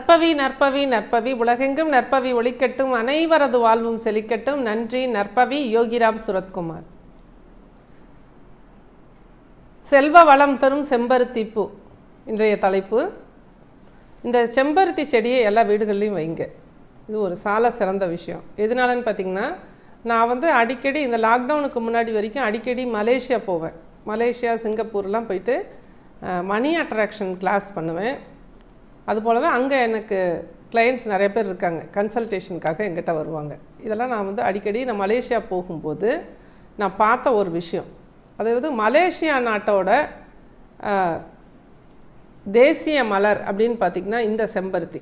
நற்பவி நற்பவி நற்பவி உலகெங்கும் நற்பவி ஒளிக்கட்டும் அனைவரது வாழ்வும் செழிக்கட்டும் நன்றி நற்பவி யோகிராம் சுரத்குமார் செல்வ வளம் தரும் செம்பருத்தி பூ இன்றைய தலைப்பு இந்த செம்பருத்தி செடியை எல்லா வீடுகள்லையும் வைங்க இது ஒரு சால சிறந்த விஷயம் எதனாலன்னு பார்த்தீங்கன்னா நான் வந்து அடிக்கடி இந்த லாக்டவுனுக்கு முன்னாடி வரைக்கும் அடிக்கடி மலேசியா போவேன் மலேசியா சிங்கப்பூர்லாம் போயிட்டு மணி அட்ராக்ஷன் கிளாஸ் பண்ணுவேன் அது போலவே அங்கே எனக்கு கிளைண்ட்ஸ் நிறைய பேர் இருக்காங்க கன்சல்டேஷனுக்காக எங்கிட்ட வருவாங்க இதெல்லாம் நான் வந்து அடிக்கடி நான் மலேசியா போகும்போது நான் பார்த்த ஒரு விஷயம் அதாவது மலேசியா நாட்டோட அஹ், தேசிய மலர் அப்படின்னு பார்த்திங்கன்னா இந்த செம்பருத்தி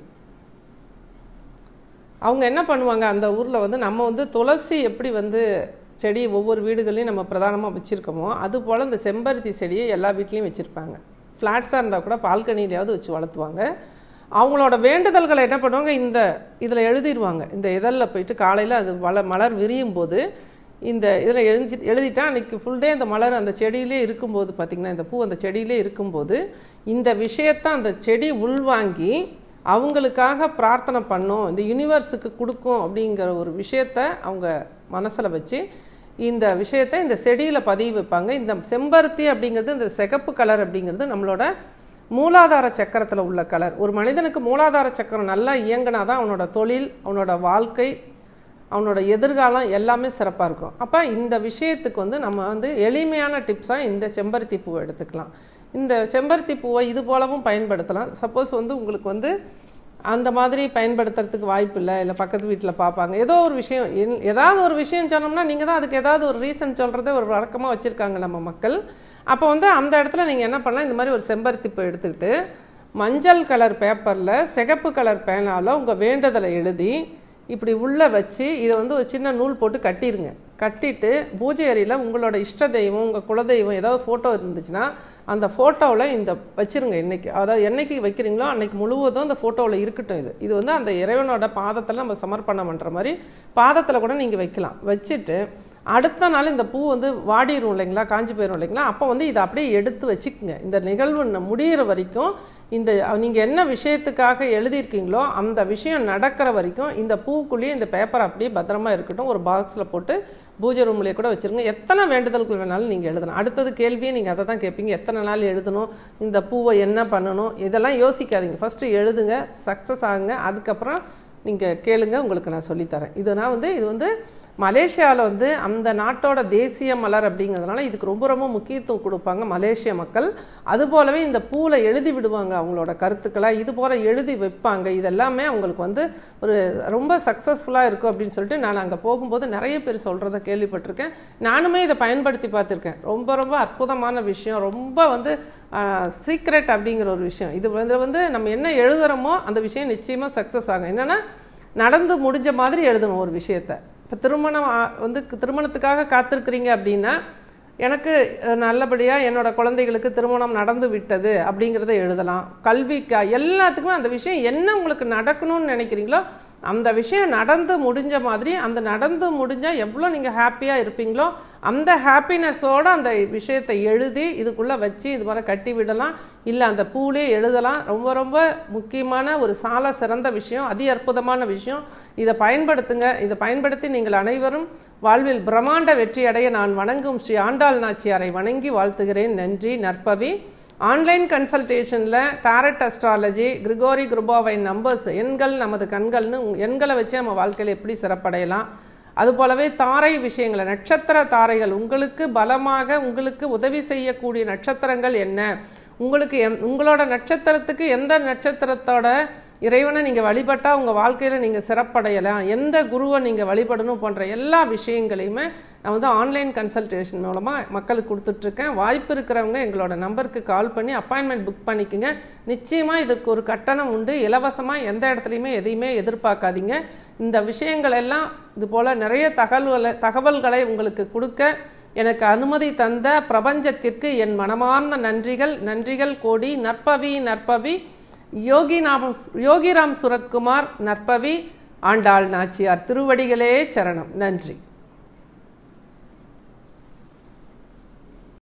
அவங்க என்ன பண்ணுவாங்க அந்த ஊரில் வந்து நம்ம வந்து துளசி எப்படி வந்து செடி ஒவ்வொரு வீடுகள்லையும் நம்ம பிரதானமாக வச்சுருக்கோமோ அது போல் இந்த செம்பருத்தி செடியை எல்லா வீட்லேயும் வச்சுருப்பாங்க ஃப்ளாட்ஸாக இருந்தால் கூட பால்கனிலையாவது வச்சு வளர்த்துவாங்க அவங்களோட வேண்டுதல்களை என்ன பண்ணுவாங்க இந்த இதில் எழுதிடுவாங்க இந்த இதழில் போயிட்டு காலையில் அது வள மலர் விரியும் போது இந்த இதில் எழுதி எழுதிட்டா அன்றைக்கி ஃபுல் டே அந்த மலர் அந்த செடியிலே இருக்கும்போது பார்த்திங்கன்னா இந்த பூ அந்த செடியிலே இருக்கும்போது இந்த விஷயத்தை அந்த செடி உள்வாங்கி அவங்களுக்காக பிரார்த்தனை பண்ணும் இந்த யூனிவர்ஸுக்கு கொடுக்கும் அப்படிங்கிற ஒரு விஷயத்த அவங்க மனசில் வச்சு இந்த விஷயத்தை இந்த செடியில் பதிவு வைப்பாங்க இந்த செம்பருத்தி அப்படிங்கிறது இந்த சிகப்பு கலர் அப்படிங்கிறது நம்மளோட மூலாதார சக்கரத்தில் உள்ள கலர் ஒரு மனிதனுக்கு மூலாதார சக்கரம் நல்லா இயங்கினா தான் அவனோட தொழில் அவனோட வாழ்க்கை அவனோட எதிர்காலம் எல்லாமே சிறப்பாக இருக்கும் அப்போ இந்த விஷயத்துக்கு வந்து நம்ம வந்து எளிமையான டிப்ஸாக இந்த செம்பருத்தி பூவை எடுத்துக்கலாம் இந்த செம்பருத்தி பூவை இது போலவும் பயன்படுத்தலாம் சப்போஸ் வந்து உங்களுக்கு வந்து அந்த மாதிரி பயன்படுத்துறதுக்கு வாய்ப்பு இல்லை இல்லை பக்கத்து வீட்டில் பார்ப்பாங்க ஏதோ ஒரு விஷயம் என்- ஏதாவது ஒரு விஷயம் சொன்னோம்னா நீங்கள் தான் அதுக்கு ஏதாவது ஒரு ரீசன் சொல்கிறதே ஒரு வழக்கமாக வச்சுருக்காங்க நம்ம மக்கள் அப்போ வந்து அந்த இடத்துல நீங்கள் என்ன பண்ணலாம் இந்த மாதிரி ஒரு செம்பருத்தி பூ எடுத்துக்கிட்டு மஞ்சள் கலர் பேப்பரில் சிகப்பு கலர் பேனாவில் உங்கள் வேண்டுதலை எழுதி இப்படி உள்ளே வச்சு இதை வந்து ஒரு சின்ன நூல் போட்டு கட்டிருங்க கட்டிட்டு பூஜை அறையில் உங்களோட இஷ்ட தெய்வம் உங்கள் குலதெய்வம் ஏதாவது ஃபோட்டோ இருந்துச்சுன்னா அந்த ஃபோட்டோவில் இந்த வச்சிருங்க என்னைக்கு அதாவது என்னைக்கு வைக்கிறீங்களோ அன்னைக்கு முழுவதும் அந்த ஃபோட்டோவில் இருக்கட்டும் இது இது வந்து அந்த இறைவனோட பாதத்தில் நம்ம சமர்ப்பணம் பண்ணுற மாதிரி பாதத்தில் கூட நீங்கள் வைக்கலாம் வச்சுட்டு அடுத்த நாள் இந்த பூ வந்து வாடிரும் இல்லைங்களா காஞ்சி போயிடும் இல்லைங்களா அப்போ வந்து இதை அப்படியே எடுத்து வச்சுக்கோங்க இந்த நிகழ்வு ந- முடியிற வரைக்கும் இந்த நீங்கள் என்ன விஷயத்துக்காக எழுதியிருக்கீங்களோ அந்த விஷயம் நடக்கிற வரைக்கும் இந்த பூக்குள்ளேயே இந்த பேப்பர் அப்படியே பத்திரமா இருக்கட்டும் ஒரு பாக்ஸில் போட்டு பூஜை ரூம்லேயே கூட வச்சுருங்க எத்தனை வேண்டுதல்கள் வேணாலும் நீங்கள் எழுதலாம் அடுத்தது கேள்வியே நீங்கள் அதை தான் கேட்பீங்க எத்தனை நாள் எழுதணும் இந்த பூவை என்ன பண்ணணும் இதெல்லாம் யோசிக்காதீங்க ஃபஸ்ட்டு எழுதுங்க சக்ஸஸ் ஆகுங்க அதுக்கப்புறம் நீங்கள் கேளுங்க உங்களுக்கு நான் சொல்லித்தரேன் இது நான் வந்து இது வந்து மலேசியாவில் வந்து அந்த நாட்டோட தேசிய மலர் அப்படிங்கிறதுனால இதுக்கு ரொம்ப ரொம்ப முக்கியத்துவம் கொடுப்பாங்க மலேசிய மக்கள் அது போலவே இந்த பூவில் எழுதி விடுவாங்க அவங்களோட கருத்துக்களை இது போல் எழுதி வைப்பாங்க இதெல்லாமே அவங்களுக்கு வந்து ஒரு ரொம்ப சக்ஸஸ்ஃபுல்லாக இருக்கும் அப்படின்னு சொல்லிட்டு நான் அங்கே போகும்போது நிறைய பேர் சொல்கிறத கேள்விப்பட்டிருக்கேன் நானுமே இதை பயன்படுத்தி பார்த்துருக்கேன் ரொம்ப ரொம்ப அற்புதமான விஷயம் ரொம்ப வந்து சீக்ரெட் அப்படிங்கிற ஒரு விஷயம் இது வந்து வந்து நம்ம என்ன எழுதுகிறோமோ அந்த விஷயம் நிச்சயமாக சக்ஸஸ் ஆகும் என்னென்னா நடந்து முடிஞ்ச மாதிரி எழுதணும் ஒரு விஷயத்த இப்போ திருமணம் ஆ- வந்து கு- திருமணத்துக்காக காத்திருக்கிறீங்க அப்படின்னா எனக்கு அஹ், நல்லபடியா என்னோட குழந்தைகளுக்கு திருமணம் நடந்து விட்டது அப்படிங்கிறத எழுதலாம் கல்விக்கா எல்லாத்துக்குமே அந்த விஷயம் என்ன உங்களுக்கு நடக்கணும்னு நினைக்கிறீங்களோ அந்த விஷயம் நடந்து முடிஞ்ச மாதிரி அந்த நடந்து முடிஞ்சால் எவ்வளோ நீங்கள் ஹாப்பியாக இருப்பீங்களோ அந்த ஹாப்பினஸோட அந்த விஷயத்தை எழுதி இதுக்குள்ளே வச்சு இது மாதிரி கட்டி விடலாம் இல்லை அந்த பூலே எழுதலாம் ரொம்ப ரொம்ப முக்கியமான ஒரு சால சிறந்த விஷயம் அதி அற்புதமான விஷயம் இதை பயன்படுத்துங்க இதை பயன்படுத்தி நீங்கள் அனைவரும் வாழ்வில் பிரம்மாண்ட வெற்றி அடைய நான் வணங்கும் ஸ்ரீ ஆண்டாள் நாச்சியாரை வணங்கி வாழ்த்துகிறேன் நன்றி நற்பவி ஆன்லைன் கன்சல்டேஷனில் டாரட் அஸ்ட்ராலஜி கிரிகோரி குருபாவின் நம்பர்ஸ் எண்கள் நமது கண்கள்னு உங்க- எண்களை வச்சு நம்ம வாழ்க்கையில் எப்படி சிறப்படையலாம் அது போலவே தாரை விஷயங்களை நட்சத்திர தாரைகள் உங்களுக்கு பலமாக உங்களுக்கு உதவி செய்யக்கூடிய நட்சத்திரங்கள் என்ன உங்களுக்கு எந்- உங்களோட நட்சத்திரத்துக்கு எந்த நட்சத்திரத்தோட இறைவனை நீங்கள் வழிபட்டால் உங்கள் வாழ்க்கையில் நீங்கள் சிறப்படையலாம் எந்த குருவை நீங்கள் வழிபடணும் போன்ற எல்லா விஷயங்களையுமே நான் வந்து ஆன்லைன் கன்சல்டேஷன் மூலமாக மக்களுக்கு கொடுத்துட்ருக்கேன் வாய்ப்பு இருக்கிறவங்க எங்களோட நம்பருக்கு கால் பண்ணி அப்பாயின்மெண்ட் புக் பண்ணிக்கோங்க நிச்சயமாக இதுக்கு ஒரு கட்டணம் உண்டு இலவசமாக எந்த இடத்துலையுமே எதையுமே எதிர்பார்க்காதீங்க இந்த விஷயங்கள் எல்லாம் இது போல் நிறைய தகவல்களை தகவல்களை உங்களுக்கு கொடுக்க எனக்கு அனுமதி தந்த பிரபஞ்சத்திற்கு என் மனமார்ந்த நன்றிகள் நன்றிகள் கோடி நற்பவி நற்பவி யோகி நாம யோகிராம் சுரத்குமார் நற்பவி ஆண்டாள் நாச்சியார் திருவடிகளே சரணம் நன்றி